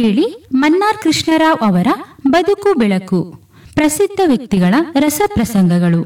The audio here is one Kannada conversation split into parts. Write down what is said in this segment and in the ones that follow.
ಕೇಳಿ ಮನ್ನಾರ್ ಕೃಷ್ಣರಾವ್ ಅವರ ಬದುಕು ಬೆಳಕು ಪ್ರಸಿದ್ಧ ವ್ಯಕ್ತಿಗಳ ರಸಪ್ರಸಂಗಗಳು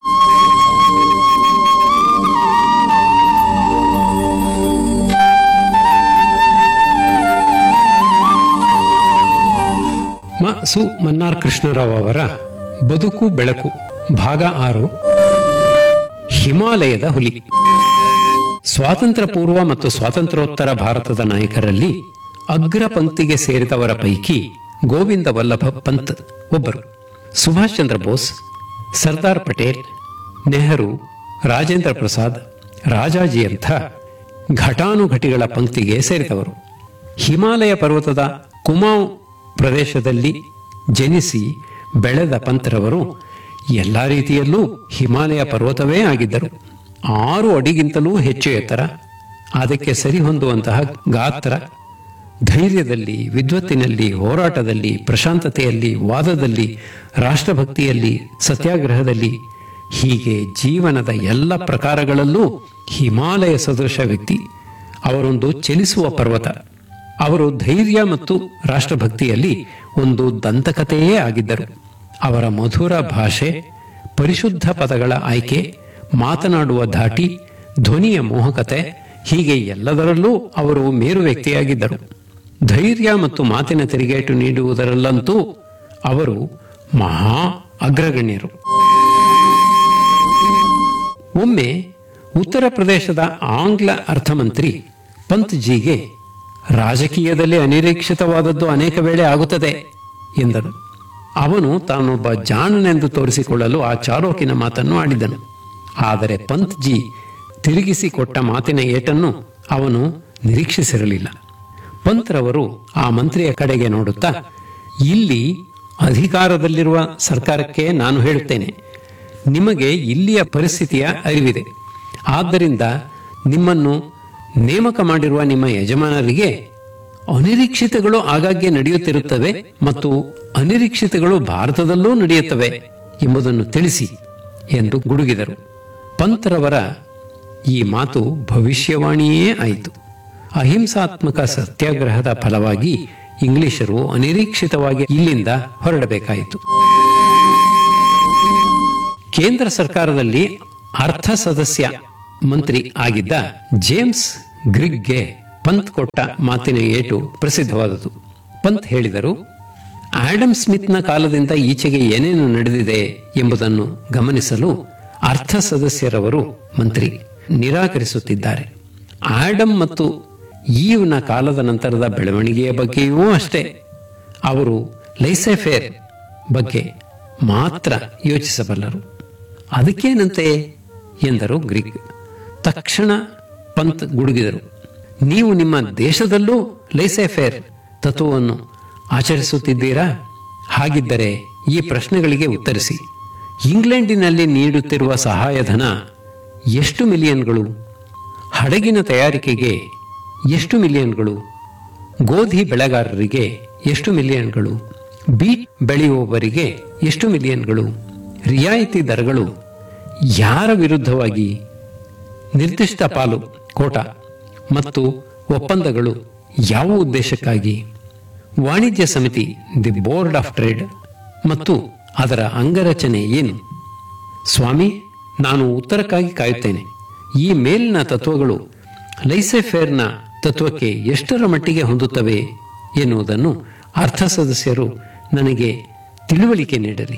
ಮ ಸು ಮನ್ನಾರ್ ಕೃಷ್ಣರಾವ್ ಅವರ ಬದುಕು ಬೆಳಕು ಭಾಗ ಆರು ಹಿಮಾಲಯದ ಹುಲಿ ಸ್ವಾತಂತ್ರ್ಯ ಪೂರ್ವ ಮತ್ತು ಸ್ವಾತಂತ್ರ್ಯೋತ್ತರ ಭಾರತದ ನಾಯಕರಲ್ಲಿ ಅಗ್ರ ಪಂಕ್ತಿಗೆ ಸೇರಿದವರ ಪೈಕಿ ಗೋವಿಂದ ವಲ್ಲಭ ಪಂತ್ ಒಬ್ಬರು ಸುಭಾಷ್ ಚಂದ್ರ ಬೋಸ್ ಸರ್ದಾರ್ ಪಟೇಲ್ ನೆಹರು ರಾಜೇಂದ್ರ ಪ್ರಸಾದ್ ರಾಜಾಜಿಯಂಥ ಘಟಾನುಘಟಿಗಳ ಪಂಕ್ತಿಗೆ ಸೇರಿದವರು ಹಿಮಾಲಯ ಪರ್ವತದ ಕುಮಾವ್ ಪ್ರದೇಶದಲ್ಲಿ ಜನಿಸಿ ಬೆಳೆದ ಪಂತ್ರವರು ಎಲ್ಲ ರೀತಿಯಲ್ಲೂ ಹಿಮಾಲಯ ಪರ್ವತವೇ ಆಗಿದ್ದರು ಆರು ಅಡಿಗಿಂತಲೂ ಹೆಚ್ಚು ಎತ್ತರ ಅದಕ್ಕೆ ಸರಿಹೊಂದುವಂತಹ ಗಾತ್ರ ಧೈರ್ಯದಲ್ಲಿ ವಿದ್ವತ್ತಿನಲ್ಲಿ ಹೋರಾಟದಲ್ಲಿ ಪ್ರಶಾಂತತೆಯಲ್ಲಿ ವಾದದಲ್ಲಿ ರಾಷ್ಟ್ರಭಕ್ತಿಯಲ್ಲಿ ಸತ್ಯಾಗ್ರಹದಲ್ಲಿ ಹೀಗೆ ಜೀವನದ ಎಲ್ಲ ಪ್ರಕಾರಗಳಲ್ಲೂ ಹಿಮಾಲಯ ಸದೃಶ ವ್ಯಕ್ತಿ ಅವರೊಂದು ಚಲಿಸುವ ಪರ್ವತ ಅವರು ಧೈರ್ಯ ಮತ್ತು ರಾಷ್ಟ್ರಭಕ್ತಿಯಲ್ಲಿ ಒಂದು ದಂತಕಥೆಯೇ ಆಗಿದ್ದರು ಅವರ ಮಧುರ ಭಾಷೆ ಪರಿಶುದ್ಧ ಪದಗಳ ಆಯ್ಕೆ ಮಾತನಾಡುವ ಧಾಟಿ ಧ್ವನಿಯ ಮೋಹಕತೆ ಹೀಗೆ ಎಲ್ಲದರಲ್ಲೂ ಅವರು ಮೇರು ವ್ಯಕ್ತಿಯಾಗಿದ್ದರು ಧೈರ್ಯ ಮತ್ತು ಮಾತಿನ ತಿರುಗೇಟು ನೀಡುವುದರಲ್ಲಂತೂ ಅವರು ಮಹಾ ಅಗ್ರಗಣ್ಯರು ಒಮ್ಮೆ ಉತ್ತರ ಪ್ರದೇಶದ ಆಂಗ್ಲ ಅರ್ಥಮಂತ್ರಿ ಪಂತ್ ಜಿಗೆ ರಾಜಕೀಯದಲ್ಲಿ ಅನಿರೀಕ್ಷಿತವಾದದ್ದು ಅನೇಕ ವೇಳೆ ಆಗುತ್ತದೆ ಎಂದನು ಅವನು ತಾನೊಬ್ಬ ಜಾಣನೆಂದು ತೋರಿಸಿಕೊಳ್ಳಲು ಆ ಚಾಲೋಕಿನ ಮಾತನ್ನು ಆಡಿದನು ಆದರೆ ಪಂತ್ ಜಿ ತಿರುಗಿಸಿಕೊಟ್ಟ ಮಾತಿನ ಏಟನ್ನು ಅವನು ನಿರೀಕ್ಷಿಸಿರಲಿಲ್ಲ ಪಂತ್ರವರು ಆ ಮಂತ್ರಿಯ ಕಡೆಗೆ ನೋಡುತ್ತಾ ಇಲ್ಲಿ ಅಧಿಕಾರದಲ್ಲಿರುವ ಸರ್ಕಾರಕ್ಕೆ ನಾನು ಹೇಳುತ್ತೇನೆ ನಿಮಗೆ ಇಲ್ಲಿಯ ಪರಿಸ್ಥಿತಿಯ ಅರಿವಿದೆ ಆದ್ದರಿಂದ ನಿಮ್ಮನ್ನು ನೇಮಕ ಮಾಡಿರುವ ನಿಮ್ಮ ಯಜಮಾನರಿಗೆ ಅನಿರೀಕ್ಷಿತಗಳು ಆಗಾಗ್ಗೆ ನಡೆಯುತ್ತಿರುತ್ತವೆ ಮತ್ತು ಅನಿರೀಕ್ಷಿತಗಳು ಭಾರತದಲ್ಲೂ ನಡೆಯುತ್ತವೆ ಎಂಬುದನ್ನು ತಿಳಿಸಿ ಎಂದು ಗುಡುಗಿದರು ಪಂತ್ರವರ ಈ ಮಾತು ಭವಿಷ್ಯವಾಣಿಯೇ ಆಯಿತು ಅಹಿಂಸಾತ್ಮಕ ಸತ್ಯಾಗ್ರಹದ ಫಲವಾಗಿ ಇಂಗ್ಲಿಷರು ಅನಿರೀಕ್ಷಿತವಾಗಿ ಇಲ್ಲಿಂದ ಹೊರಡಬೇಕಾಯಿತು ಕೇಂದ್ರ ಸರ್ಕಾರದಲ್ಲಿ ಅರ್ಥ ಸದಸ್ಯ ಮಂತ್ರಿ ಆಗಿದ್ದ ಜೇಮ್ಸ್ ಗ್ರಿಗ್ಗೆ ಪಂತ್ ಕೊಟ್ಟ ಮಾತಿನ ಏಟು ಪ್ರಸಿದ್ಧವಾದದು ಪಂತ್ ಹೇಳಿದರು ಆಡಮ್ ಸ್ಮಿತ್ನ ಕಾಲದಿಂದ ಈಚೆಗೆ ಏನೇನು ನಡೆದಿದೆ ಎಂಬುದನ್ನು ಗಮನಿಸಲು ಅರ್ಥ ಸದಸ್ಯರವರು ಮಂತ್ರಿ ನಿರಾಕರಿಸುತ್ತಿದ್ದಾರೆ ಆಡಮ್ ಮತ್ತು ಈವ್ನ ಕಾಲದ ನಂತರದ ಬೆಳವಣಿಗೆಯ ಬಗ್ಗೆಯೂ ಅಷ್ಟೇ ಅವರು ಲೈಸೆಫೇರ್ ಬಗ್ಗೆ ಮಾತ್ರ ಯೋಚಿಸಬಲ್ಲರು ಅದಕ್ಕೇನಂತೆ ಎಂದರು ಗ್ರೀಕ್ ತಕ್ಷಣ ಪಂತ್ ಗುಡುಗಿದರು ನೀವು ನಿಮ್ಮ ದೇಶದಲ್ಲೂ ಲೈಸೆಫೇರ್ ತತ್ವವನ್ನು ಆಚರಿಸುತ್ತಿದ್ದೀರಾ ಹಾಗಿದ್ದರೆ ಈ ಪ್ರಶ್ನೆಗಳಿಗೆ ಉತ್ತರಿಸಿ ಇಂಗ್ಲೆಂಡಿನಲ್ಲಿ ನೀಡುತ್ತಿರುವ ಸಹಾಯಧನ ಎಷ್ಟು ಮಿಲಿಯನ್ಗಳು ಹಡಗಿನ ತಯಾರಿಕೆಗೆ ಎಷ್ಟು ಮಿಲಿಯನ್ಗಳು ಗೋಧಿ ಬೆಳೆಗಾರರಿಗೆ ಎಷ್ಟು ಮಿಲಿಯನ್ಗಳು ಬೀಟ್ ಬೆಳೆಯುವವರಿಗೆ ಎಷ್ಟು ಮಿಲಿಯನ್ಗಳು ರಿಯಾಯಿತಿ ದರಗಳು ಯಾರ ವಿರುದ್ಧವಾಗಿ ನಿರ್ದಿಷ್ಟ ಪಾಲು ಕೋಟ ಮತ್ತು ಒಪ್ಪಂದಗಳು ಯಾವ ಉದ್ದೇಶಕ್ಕಾಗಿ ವಾಣಿಜ್ಯ ಸಮಿತಿ ದಿ ಬೋರ್ಡ್ ಆಫ್ ಟ್ರೇಡ್ ಮತ್ತು ಅದರ ಅಂಗರಚನೆ ಏನು ಸ್ವಾಮಿ ನಾನು ಉತ್ತರಕ್ಕಾಗಿ ಕಾಯುತ್ತೇನೆ ಈ ಮೇಲಿನ ತತ್ವಗಳು ಲೈಸೆಫೇರ್ನ ತತ್ವಕ್ಕೆ ಎಷ್ಟರ ಮಟ್ಟಿಗೆ ಹೊಂದುತ್ತವೆ ಎನ್ನುವುದನ್ನು ಅರ್ಥ ಸದಸ್ಯರು ನನಗೆ ತಿಳುವಳಿಕೆ ನೀಡಲಿ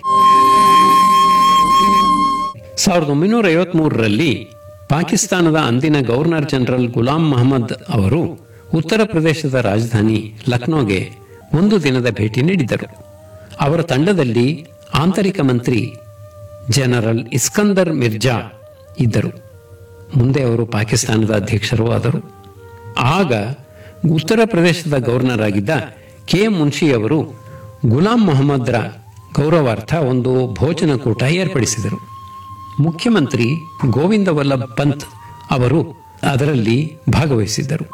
ಸಾವಿರದ ಒಂಬೈನೂರ ಐವತ್ಮೂರರಲ್ಲಿ ಪಾಕಿಸ್ತಾನದ ಅಂದಿನ ಗವರ್ನರ್ ಜನರಲ್ ಗುಲಾಂ ಮೊಹಮ್ಮದ್ ಅವರು ಉತ್ತರ ಪ್ರದೇಶದ ರಾಜಧಾನಿ ಲಕ್ನೋಗೆ ಒಂದು ದಿನದ ಭೇಟಿ ನೀಡಿದ್ದರು ಅವರ ತಂಡದಲ್ಲಿ ಆಂತರಿಕ ಮಂತ್ರಿ ಜನರಲ್ ಇಸ್ಕಂದರ್ ಮಿರ್ಜಾ ಇದ್ದರು ಮುಂದೆ ಅವರು ಪಾಕಿಸ್ತಾನದ ಅಧ್ಯಕ್ಷರೂ ಆದರು ಆಗ ಉತ್ತರ ಪ್ರದೇಶದ ಗವರ್ನರ್ ಆಗಿದ್ದ ಕೆ ಮುನ್ಷಿ ಅವರು ಗುಲಾಂ ಮೊಹಮ್ಮದ್ರ ಗೌರವಾರ್ಥ ಒಂದು ಭೋಜನಕೂಟ ಏರ್ಪಡಿಸಿದರು ಮುಖ್ಯಮಂತ್ರಿ ಗೋವಿಂದ ವಲ್ಲಭ ಪಂತ್ ಅವರು ಅದರಲ್ಲಿ ಭಾಗವಹಿಸಿದ್ದರು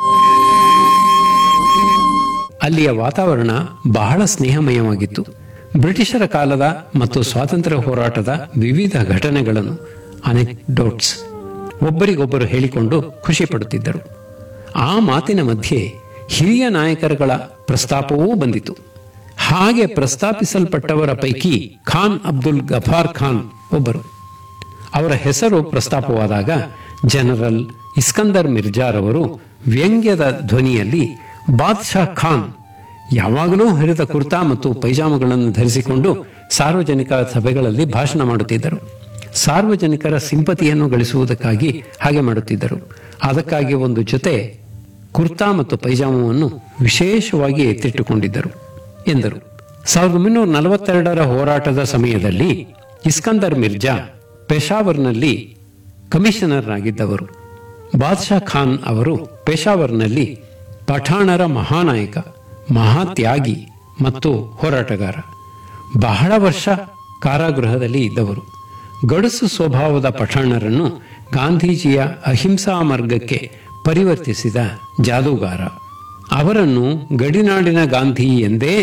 ಅಲ್ಲಿಯ ವಾತಾವರಣ ಬಹಳ ಸ್ನೇಹಮಯವಾಗಿತ್ತು ಬ್ರಿಟಿಷರ ಕಾಲದ ಮತ್ತು ಸ್ವಾತಂತ್ರ್ಯ ಹೋರಾಟದ ವಿವಿಧ ಘಟನೆಗಳನ್ನು ಅನೆಕ್ಡೋಟ್ಸ್ ಒಬ್ಬರಿಗೊಬ್ಬರು ಹೇಳಿಕೊಂಡು ಖುಷಿ ಪಡುತ್ತಿದ್ದರು ಆ ಮಾತಿನ ಮಧ್ಯೆ ಹಿರಿಯ ನಾಯಕರುಗಳ ಪ್ರಸ್ತಾಪವೂ ಬಂದಿತು ಹಾಗೆ ಪ್ರಸ್ತಾಪಿಸಲ್ಪಟ್ಟವರ ಪೈಕಿ ಖಾನ್ ಅಬ್ದುಲ್ ಗಫಾರ್ ಖಾನ್ ಒಬ್ಬರು ಅವರ ಹೆಸರು ಪ್ರಸ್ತಾಪವಾದಾಗ ಜನರಲ್ ಇಸ್ಕಂದರ್ ಮಿರ್ಜಾರವರು ವ್ಯಂಗ್ಯದ ಧ್ವನಿಯಲ್ಲಿ ಬಾದ್ಶಾ ಖಾನ್ ಯಾವಾಗಲೂ ಹರಿದ ಕುರ್ತಾ ಮತ್ತು ಪೈಜಾಮಗಳನ್ನು ಧರಿಸಿಕೊಂಡು ಸಾರ್ವಜನಿಕ ಸಭೆಗಳಲ್ಲಿ ಭಾಷಣ ಮಾಡುತ್ತಿದ್ದರು ಸಾರ್ವಜನಿಕರ ಸಿಂಪತಿಯನ್ನು ಗಳಿಸುವುದಕ್ಕಾಗಿ ಹಾಗೆ ಮಾಡುತ್ತಿದ್ದರು ಅದಕ್ಕಾಗಿ ಒಂದು ಜೊತೆ ಕುರ್ತಾ ಮತ್ತು ಪೈಜಾಮವನ್ನು ವಿಶೇಷವಾಗಿ ಎತ್ತಿಟ್ಟುಕೊಂಡಿದ್ದರು ಎಂದರು ಸಾವಿರದ ಒಂಬೈನೂರ ನಲವತ್ತೆರಡರ ಹೋರಾಟದ ಸಮಯದಲ್ಲಿ ಇಸ್ಕಂದರ್ ಮಿರ್ಜಾ ಪೆಶಾವರ್ನಲ್ಲಿ ಕಮಿಷನರ್ ಆಗಿದ್ದವರು ಬಾದ್ಶಾ ಖಾನ್ ಅವರು ಪೆಶಾವರ್ನಲ್ಲಿ ಪಠಾಣರ ಮಹಾನಾಯಕ ಮಹಾತ್ಯಾಗಿ ಮತ್ತು ಹೋರಾಟಗಾರ ಬಹಳ ವರ್ಷ ಕಾರಾಗೃಹದಲ್ಲಿ ಇದ್ದವರು ಗಡುಸು ಸ್ವಭಾವದ ಪಠಾಣರನ್ನು ಗಾಂಧೀಜಿಯ ಅಹಿಂಸಾ ಮಾರ್ಗಕ್ಕೆ ಪರಿವರ್ತಿಸಿದ ಜಾದೂಗಾರ ಅವರನ್ನು ಗಡಿನಾಡಿನ ಗಾಂಧಿ ಎಂದೇ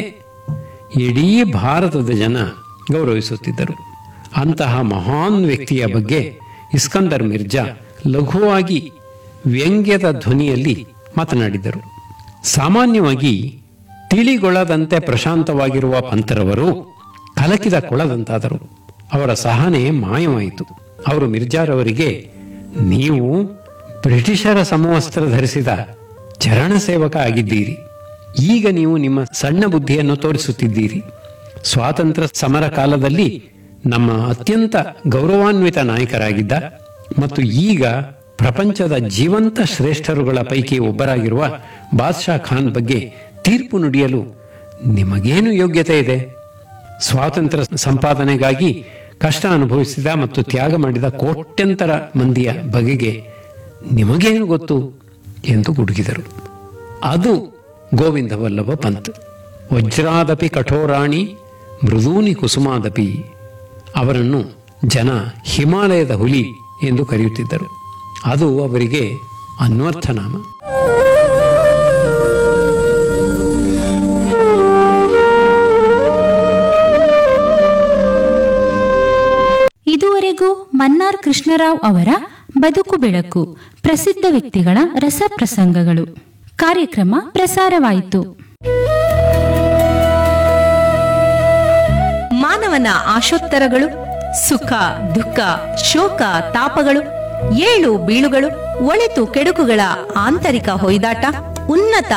ಇಡೀ ಭಾರತದ ಜನ ಗೌರವಿಸುತ್ತಿದ್ದರು ಅಂತಹ ಮಹಾನ್ ವ್ಯಕ್ತಿಯ ಬಗ್ಗೆ ಇಸ್ಕಂದರ್ ಮಿರ್ಜಾ ಲಘುವಾಗಿ ವ್ಯಂಗ್ಯದ ಧ್ವನಿಯಲ್ಲಿ ಮಾತನಾಡಿದರು ಸಾಮಾನ್ಯವಾಗಿ ತಿಳಿಗೊಳ್ಳದಂತೆ ಪ್ರಶಾಂತವಾಗಿರುವ ಪಂತರವರು ಕಲಕಿದ ಕೊಳದಂತಾದರು ಅವರ ಸಹನೆ ಮಾಯವಾಯಿತು ಅವರು ಮಿರ್ಜಾರವರಿಗೆ ನೀವು ಬ್ರಿಟಿಷರ ಸಮವಸ್ತ್ರ ಧರಿಸಿದ ಚರಣ ಸೇವಕ ಆಗಿದ್ದೀರಿ ಈಗ ನೀವು ನಿಮ್ಮ ಸಣ್ಣ ಬುದ್ಧಿಯನ್ನು ತೋರಿಸುತ್ತಿದ್ದೀರಿ ಸ್ವಾತಂತ್ರ್ಯ ಸಮರ ಕಾಲದಲ್ಲಿ ನಮ್ಮ ಅತ್ಯಂತ ಗೌರವಾನ್ವಿತ ನಾಯಕರಾಗಿದ್ದ ಮತ್ತು ಈಗ ಪ್ರಪಂಚದ ಜೀವಂತ ಶ್ರೇಷ್ಠರುಗಳ ಪೈಕಿ ಒಬ್ಬರಾಗಿರುವ ಬಾದ್ಶಾ ಖಾನ್ ಬಗ್ಗೆ ತೀರ್ಪು ನುಡಿಯಲು ನಿಮಗೇನು ಯೋಗ್ಯತೆ ಇದೆ ಸ್ವಾತಂತ್ರ್ಯ ಸಂಪಾದನೆಗಾಗಿ ಕಷ್ಟ ಅನುಭವಿಸಿದ ಮತ್ತು ತ್ಯಾಗ ಮಾಡಿದ ಕೋಟ್ಯಂತರ ಮಂದಿಯ ಬಗೆಗೆ ನಿಮಗೇನು ಗೊತ್ತು ಎಂದು ಗುಡುಗಿದರು ಅದು ಗೋವಿಂದ ವಲ್ಲಭ ಪಂತ್ ವಜ್ರಾದಪಿ ಕಠೋರಾಣಿ ಮೃದೂನಿ ಕುಸುಮಾದಪಿ ಅವರನ್ನು ಜನ ಹಿಮಾಲಯದ ಹುಲಿ ಎಂದು ಕರೆಯುತ್ತಿದ್ದರು ಅದು ಅವರಿಗೆ ಅನ್ವರ್ಥನಾಮ ಇದುವರೆಗೂ ಮನ್ನಾರ್ ಕೃಷ್ಣರಾವ್ ಅವರ ಬದುಕು ಬೆಳಕು ಪ್ರಸಿದ್ಧ ವ್ಯಕ್ತಿಗಳ ರಸಪ್ರಸಂಗಗಳು ಕಾರ್ಯಕ್ರಮ ಪ್ರಸಾರವಾಯಿತು ಮಾನವನ ಆಶೋತ್ತರಗಳು ಸುಖ ದುಃಖ ಶೋಕ ತಾಪಗಳು ಏಳು ಬೀಳುಗಳು ಒಳಿತು ಕೆಡುಕುಗಳ ಆಂತರಿಕ ಹೊಯ್ದಾಟ ಉನ್ನತ